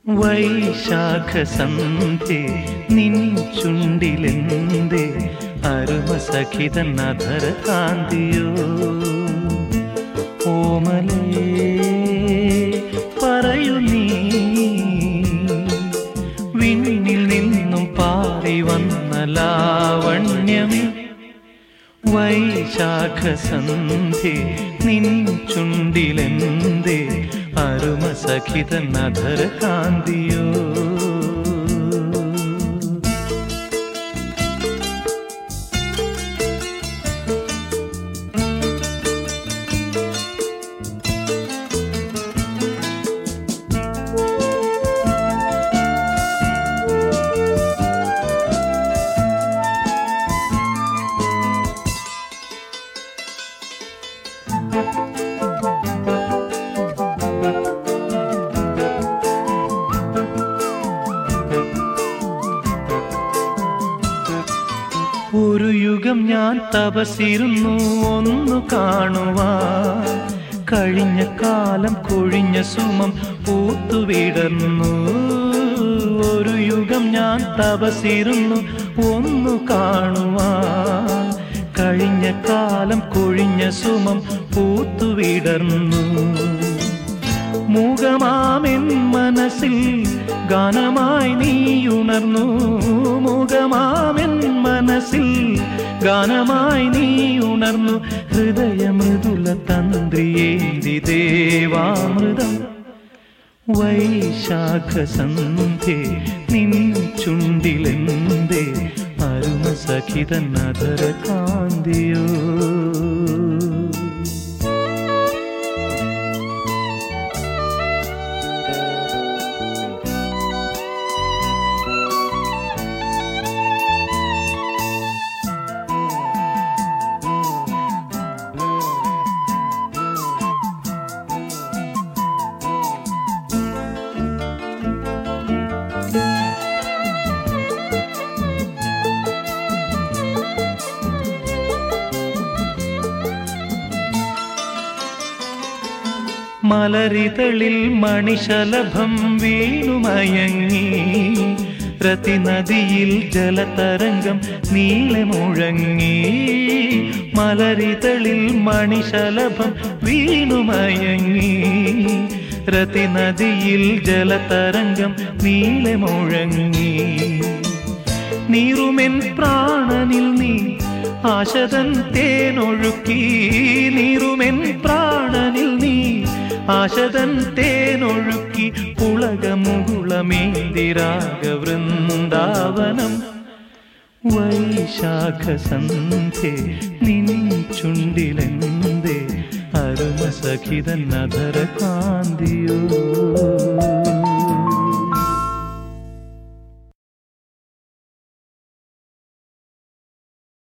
വൈശാഖ സന്ധ്യ നിൻ ചുണ്ടിലെന്തേ അരുമ സഖിതൻ അധര കാന്തിയോ ഓമലേ പറയൂ നീ വിണ്ണിൽ നിന്നും പാറി വന്ന ലാവണ്യമേ വൈശാഖ സന്ധ്യ നിൻ ചുണ്ടിലെന്തേ അരുമ സഖിതൻ അധര കാന്തിയോ ഒരു യുഗം ഞാൻ തപസിരുന്നു ഒന്നു കാണുവാൻ കഴിഞ്ഞ കാലം കൊഴിഞ്ഞ സുമം പൂത്തുവിടർന്നു ഒരു യുഗം ഞാൻ തപസിരുന്നു ഒന്നു കാണുവാൻ കഴിഞ്ഞ കാലം കൊഴിഞ്ഞ സുമം പൂത്തുവിടർന്നു മുഖമാമെൻ മനസ്സിൽ ഗാനമായി നീ ഉണർന്നു മുഖമാമെൻ മനസ്സിൽ ഗാനമായി നീ ഉണർന്നു ഹൃദയമൃദുല തന്ത്രിയേന്തി ദേവാമൃതം വൈശാഖ സന്ധ്യ നിൻ ചുണ്ടിലെന്തേ അരുമ സഖിതൻ അധര കാന്തിയോ മലരിതളിൽ മണിശലഭം വീണുമയങ്ങി രതിനദിയിൽ ജലതരംഗം നീളെ മുഴങ്ങി മലരിതളിൽ മണിശലഭം വീണുമയങ്ങി രതിനദിയിൽ ജലതരംഗം നീളെ മുഴങ്ങി നീറുമെൻ പ്രാണനിൽ നീ ആശതൻ തേനൊഴുക്കി നീറുമെൻ പ്രാണനിൽ നീ ആശതൻ തേനൊഴുക്കി പുളകമുകുളമേന്തിരാഗ വൃന്ദാവനം വൈശാഖ സന്ധ്യ നിൻ ചുണ്ടിലെന്തേ അരുമ സഖിതൻ അധര കാന്തിയോ